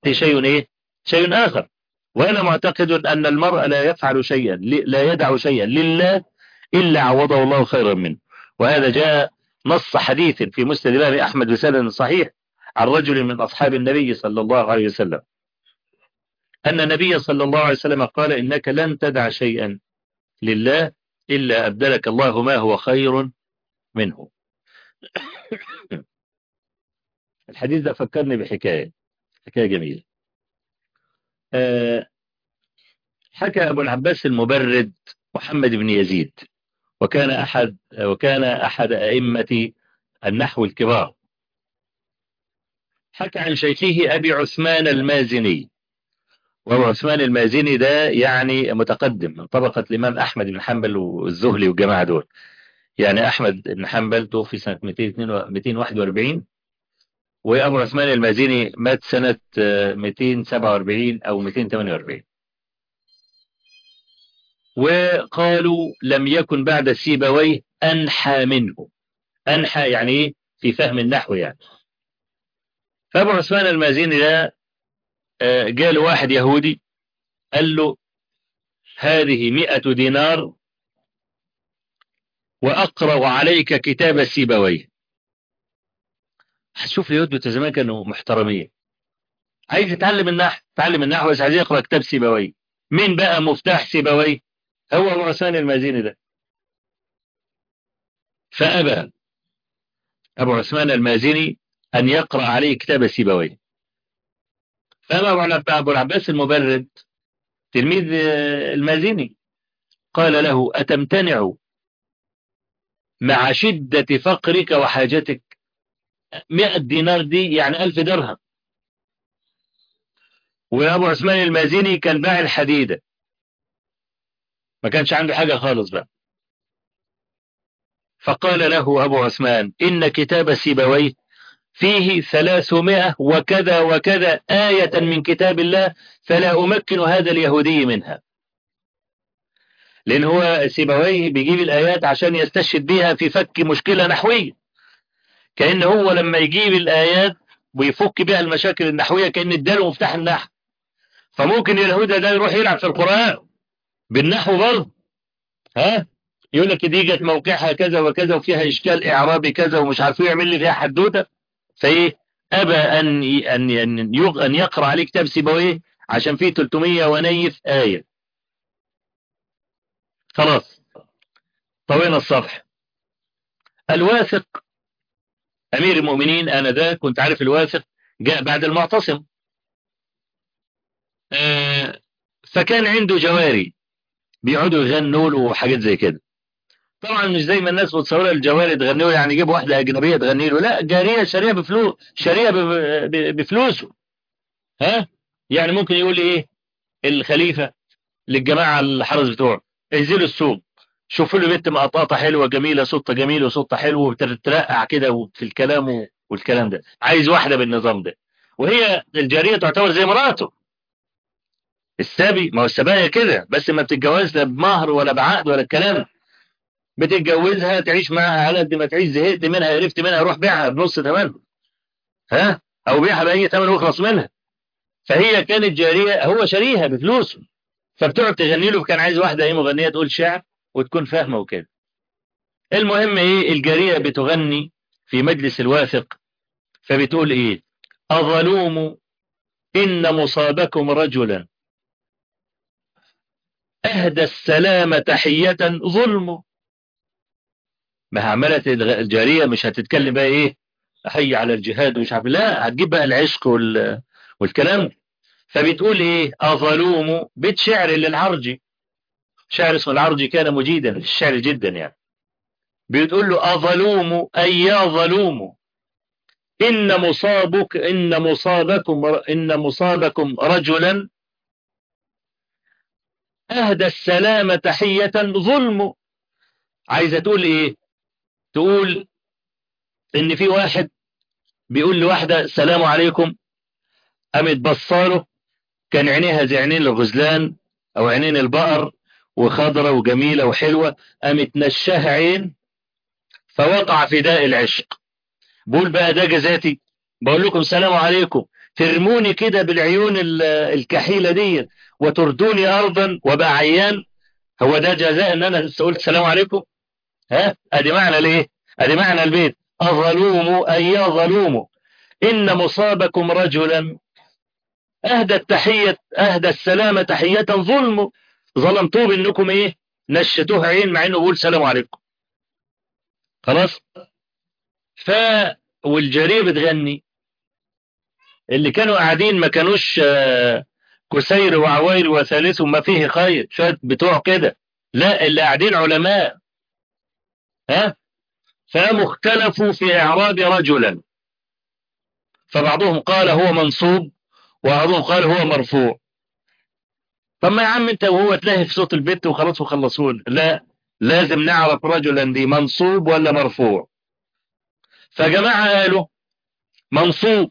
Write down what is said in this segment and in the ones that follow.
شيء إيه شيء آخر وأنا معتقد أن المرء لا يفعل شيئا لا يدع شيئا لله إلا عوضه الله خيرا منه وهذا جاء نص حديث في مسند الإمام أحمد بسند صحيح عن رجل من أصحاب النبي صلى الله عليه وسلم أن النبي صلى الله عليه وسلم قال إنك لن تدع شيئا لله إلا أبدلك الله ما هو خير منه الحديث ده فكرني بحكاية حكاية جميلة أه حكى أبو العباس المبرد محمد بن يزيد وكان أحد وكان أحد أئمة النحو الكبار حكى عن شيخه أبي عثمان المازني وأبو عثمان المازني ده يعني متقدم من طبقة الإمام أحمد بن حنبل والزهلي والجماعة دول يعني أحمد بن حنبل توفي سنة 241 وأبو عثمان المازني مات سنة 247 أو 248 وقالوا لم يكن بعد سيبويه أنحى منه أنحى يعني إيه في فهم النحو يعني فأبو عثمان المازني ده جاء له واحد يهودي قال له هذه مئة دينار وأقرأ عليك كتاب سيبويه هتشوف اليهود بتوع زمان كانوا محترمين عايز يتعلم النحو تعلم النحو بس عايز يقرأ كتاب سيبويه مين بقى مفتاح سيبويه هو أبو عثمان المازني ده فأبى أبو عثمان المازني أن يقرأ عليه كتاب سيبويه فأما أبو العباس المبرد تلميذ المازني قال له أتمتنع مع شدة فقرك وحاجتك مئة دينار دي يعني ألف درهم وأبو عثمان المازني كان باع الحديدة ما كانش عنده حاجة خالص بقى فقال له أبو عثمان إن كتاب سيبويه فيه ثلاثمائة وكذا وكذا آية من كتاب الله فلا أمكن هذا اليهودي منها لأن هو سيبويه بيجيب الآيات عشان يستشهد بها في فك مشكلة نحوية كأن هو لما يجيب الآيات ويفك بها المشاكل النحوية كأن اداله مفتاح النحو فممكن اليهودي ده يروح يلعب في القرآن بالنحو برضه ها يقول لك دي جت موقعها كذا وكذا وفيها إشكال إعرابي كذا ومش عارف يعمل لي فيها حدوته فايه ابى ان ان ان, أن يقرا عليه كتاب سيبويه عشان فيه 300 ونيف ايه خلاص طوينا الصفح الواثق امير المؤمنين انا ده كنت عارف الواثق جاء بعد المعتصم آه فكان عنده جواري بيقعدوا يغنوا له وحاجات زي كده طبعا مش زي ما الناس متصوره الجواري تغني له يعني يجيب واحده اجنبيه تغني له لا جاريه شاريها بفلوس شاريها بفلوسه ها يعني ممكن يقول ايه الخليفه للجماعه الحرس بتوعه انزلوا السوق شوفوا له بنت مقطقطه حلوه جميله صوتها جميل وصوتها حلو وبتترقع كده في الكلام والكلام ده عايز واحده بالنظام ده وهي الجاريه تعتبر زي مراته السبي ما هو السبايا كده بس ما بتتجوز لا بمهر ولا بعقد ولا الكلام ده بتتجوزها تعيش معاها على قد ما تعيش زهقت منها عرفت منها روح بيعها بنص ثمنها ها او بيعها باي ثمن واخلص منها فهي كانت جاريه هو شاريها بفلوسه فبتقعد تغني له كان عايز واحده ايه مغنيه تقول شعر وتكون فاهمه وكده المهم ايه الجاريه بتغني في مجلس الواثق فبتقول ايه اظلوم ان مصابكم رجلا اهدى السلام تحيه ظلمه ما عملت الجارية مش هتتكلم بقى ايه حي على الجهاد ومش عارف لا هتجيب بقى العشق وال... والكلام فبتقول ايه اظلوم بيت شعر للعرجي شعر اسمه العرجي كان مجيدا في الشعر جدا يعني بتقول له اظلوم اي يا ظلوم ان مصابك ان مصابكم ان مصابكم رجلا اهدى السلام تحية ظلم عايزة تقول ايه تقول ان في واحد بيقول لواحدة السلام عليكم قامت بصاله كان عينيها زي عينين الغزلان او عينين البقر وخضرة وجميلة وحلوة قامت نشاها عين فوقع في داء العشق بقول بقى ده جزاتي بقول لكم السلام عليكم ترموني كده بالعيون الكحيلة دي وتردوني أرضا وبقى عيان هو ده جزاء ان انا قلت السلام عليكم ها ادي معنى ليه ادي معنى البيت الظلوم اي يا ظلوم ان مصابكم رجلا اهدى التحية اهدى السلام تحية ظلم ظلمتوه بانكم ايه نشتوه عين مع انه بيقول سلام عليكم خلاص ف والجارية بتغني اللي كانوا قاعدين ما كانوش كسير وعوير وثالث ما فيه خير شوية بتوع كده لا اللي قاعدين علماء ها فقاموا اختلفوا في إعراب رجلا فبعضهم قال هو منصوب وبعضهم قال هو مرفوع طب ما يا عم انت وهو تلاهي في صوت البيت وخلاص وخلصون لا لازم نعرف رجلا دي منصوب ولا مرفوع فجماعة قالوا منصوب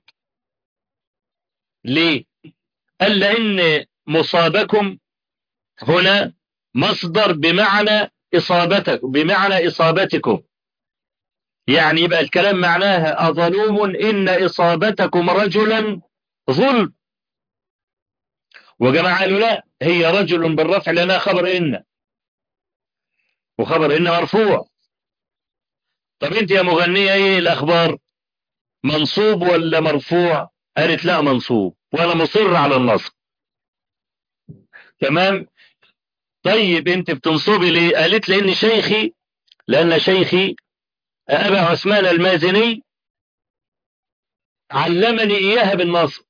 ليه قال لأن مصابكم هنا مصدر بمعنى إصابتك بمعنى إصابتكم يعني يبقى الكلام معناها أظلوم إن إصابتكم رجلا ظلم وجماعة قالوا لا هي رجل بالرفع لنا خبر إن وخبر إن مرفوع طب انت يا مغنية ايه الأخبار منصوب ولا مرفوع قالت لا منصوب وانا مصر على النصب تمام طيب انت بتنصبي ليه قالت لان شيخي لان شيخي ابا عثمان المازني علمني اياها بالنصب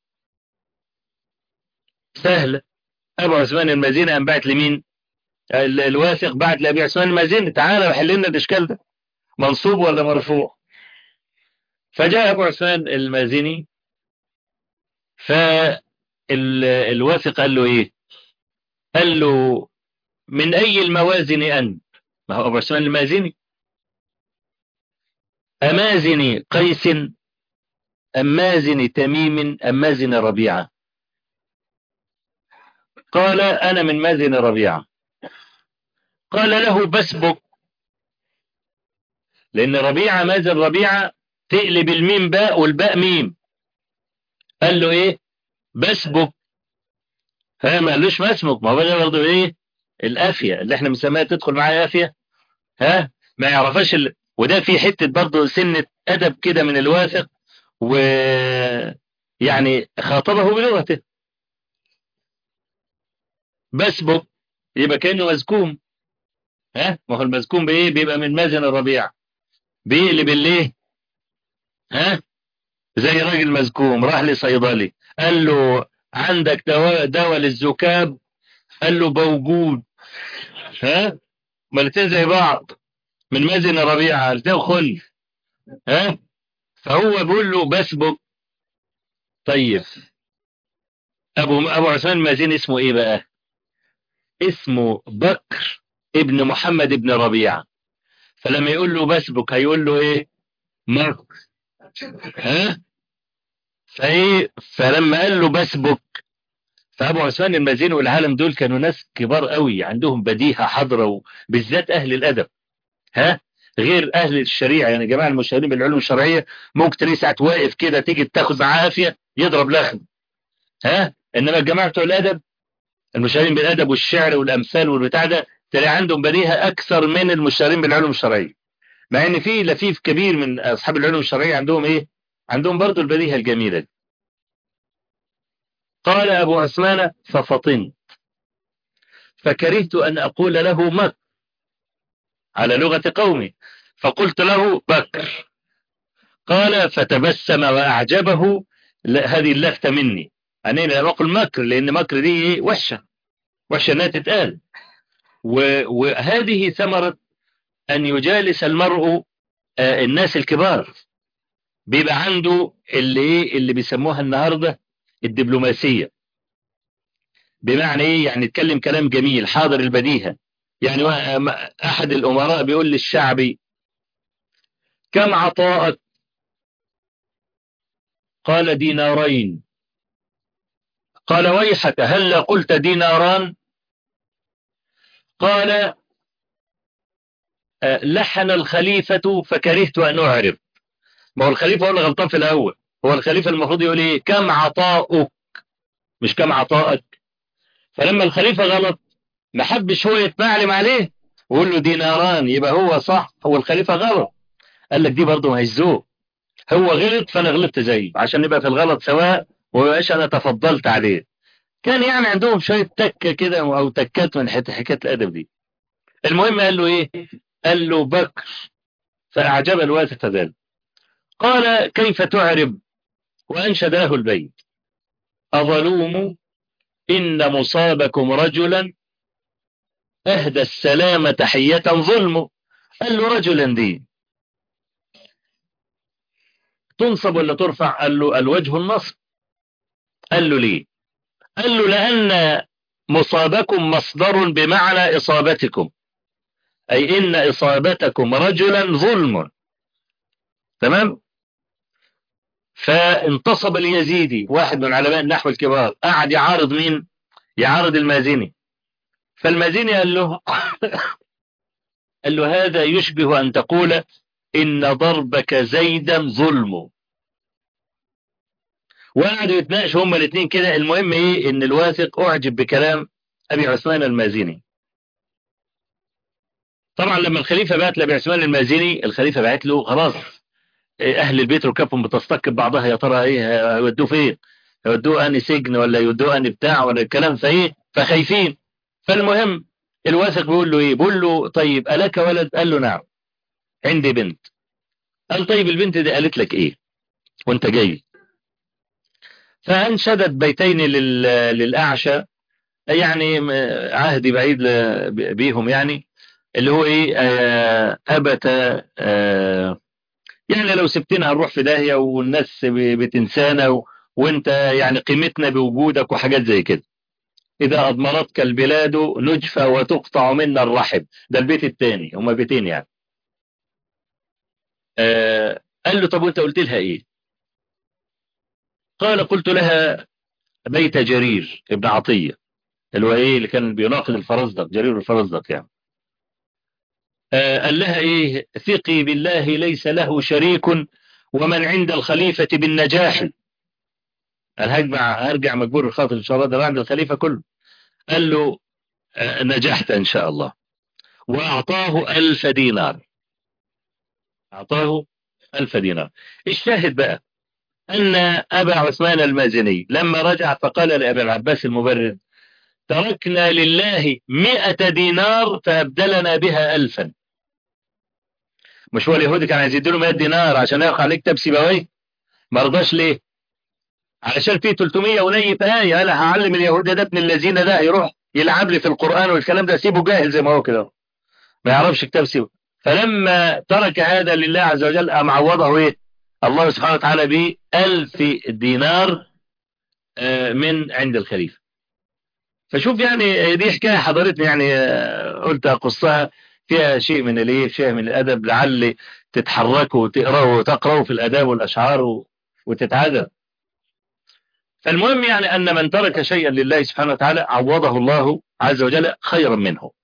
سهلة ابو عثمان المازني قام بعت لمين الواثق بعت لابي عثمان المازني تعالى وحل لنا الاشكال ده منصوب ولا مرفوع فجاء ابو عثمان المازني فالواثق قال له ايه قال له من اي الموازن انت ما هو ابو عثمان المازني امازن قيس ام مازن تميم ام مازن ربيعه قال انا من مازن ربيعه قال له بسبك لان ربيعه مازن ربيعه تقلب الميم باء والباء ميم قال له ايه بسبك ها ما قالوش ما اسمك ما هو ده برضه ايه الافيه اللي احنا بنسميها تدخل معايا افيه ها ما يعرفش ال... وده في حته برضه سنه ادب كده من الواثق و يعني خاطبه بلغته بسبك يبقى كانه مزكوم ها ما هو المزكوم بايه بيبقى من مازن الربيع بيقلب الايه ها زي راجل مزكوم راح لصيدلي قال له عندك دواء دواء للزكام قال له موجود ها مالتين زي بعض من مازن ربيعة الاثنين خل ها فهو بيقول له بسبك طيب ابو ابو عثمان المازن اسمه ايه بقى اسمه بكر ابن محمد ابن ربيعة فلما يقول له بسبك هيقول له ايه مكر ها فايه فلما قال له بسبك فابو عثمان المازني والعالم دول كانوا ناس كبار قوي عندهم بديهه حاضره بالذات اهل الادب ها غير اهل الشريعه يعني جماعه المشاهير بالعلوم الشرعيه ممكن تلاقي ساعه واقف كده تيجي تاخد معاه عافيه يضرب لخم ها انما الجماعه بتوع الادب المشاهيرين بالادب والشعر والامثال والبتاع ده تلاقي عندهم بديهه اكثر من المشاهيرين بالعلوم الشرعيه مع ان في لفيف كبير من اصحاب العلوم الشرعيه عندهم ايه عندهم برضو البديهه الجميله دي قال ابو عثمان ففطنت فكرهت ان اقول له مك على لغه قومي فقلت له بكر قال فتبسم واعجبه هذه اللفته مني انا لم اقل مكر لان مكر دي وحشه وحشه انها تتقال وهذه ثمره أن يجالس المرء الناس الكبار بيبقى عنده اللي ايه اللي بيسموها النهارده الدبلوماسيه بمعنى ايه يعني يتكلم كلام جميل حاضر البديهه يعني احد الامراء بيقول للشعبي كم عطاءك قال دينارين قال ويحك هل قلت ديناران قال لحن الخليفة فكرهت أن أعرب ما هو الخليفة هو اللي غلطان في الأول هو الخليفة المفروض يقول ايه كم عطاؤك مش كم عطائك فلما الخليفة غلط ما حبش هو يتمعلم عليه ويقول له ديناران يبقى هو صح هو الخليفة غلط قال لك دي برضه ما هيش ذوق هو غلط فانا غلطت زيه عشان نبقى في الغلط سواء ومبقاش انا تفضلت عليه كان يعني عندهم شوية تكة كده او تكات من حكاية الادب دي المهم قال له ايه قال له بكر فاعجب الواثق ذلك قال كيف تعرب وانشد له البيت اظلوم ان مصابكم رجلا اهدى السلام تحية ظلمه قال له رجلا دي تنصب ولا ترفع قال له الوجه النصب قال له ليه قال له لأن مصابكم مصدر بمعنى إصابتكم أي إن إصابتكم رجلا ظلم تمام فانتصب اليزيدي واحد من علماء النحو الكبار قعد يعارض مين يعارض المازني فالمازني قال له قال له هذا يشبه أن تقول إن ضربك زيدا ظلم وقعدوا يتناقشوا هما الاثنين كده المهم ايه ان الواثق اعجب بكلام ابي عثمان المازني طبعا لما الخليفة بعت لابي عثمان المازني الخليفة بعت له خلاص اهل البيت ركابهم بتستقب بعضها يا ترى ايه هيودوه فين يودوه اني سجن ولا يودوه اني بتاع ولا الكلام فايه فخايفين فالمهم الواثق بيقول له ايه بيقول له طيب الك ولد قال له نعم عندي بنت قال طيب البنت دي قالت لك ايه وانت جاي فانشدت بيتين للاعشى يعني عهدي بعيد بيهم يعني اللي هو ايه ابت يعني لو سبتنا هنروح في داهية والناس بتنسانا وانت يعني قيمتنا بوجودك وحاجات زي كده إذا أضمرتك البلاد نجفى وتقطع منا الرحب ده البيت الثاني هما بيتين يعني آه قال له طب وانت قلت لها ايه قال قلت لها بيت جرير ابن عطية اللي هو ايه اللي كان بيناقض الفرزدق جرير الفرزدق يعني آه قال لها ايه ثقي بالله ليس له شريك ومن عند الخليفة بالنجاح قال هرجع هرجع مجبور الخاطر ان شاء الله ده عند الخليفة كله قال له آه نجحت ان شاء الله واعطاه الف دينار اعطاه الف دينار الشاهد بقى ان ابا عثمان المازني لما رجع فقال لابي العباس المبرد تركنا لله مئة دينار فأبدلنا بها ألفا مش هو اليهودي كان عايز يديله 100 دينار عشان يقع عليك كتاب سيبويه ما رضاش ليه علشان فيه 300 ونيف آية قال هعلم اليهود ده ابن الذين ده يروح يلعب لي في القرآن والكلام ده سيبه جاهل زي ما هو كده ما يعرفش كتاب سيبه فلما ترك هذا لله عز وجل أم عوضه ايه الله سبحانه وتعالى به ألف دينار من عند الخليفة فشوف يعني دي حكاية حضرتني يعني قلت أقصها فيها شيء من الايه شيء من الأدب لعل تتحركوا وتقرأوا وتقرأوا في الأداب والأشعار وتتعذب فالمهم يعني أن من ترك شيئا لله سبحانه وتعالى عوضه الله عز وجل خيرا منه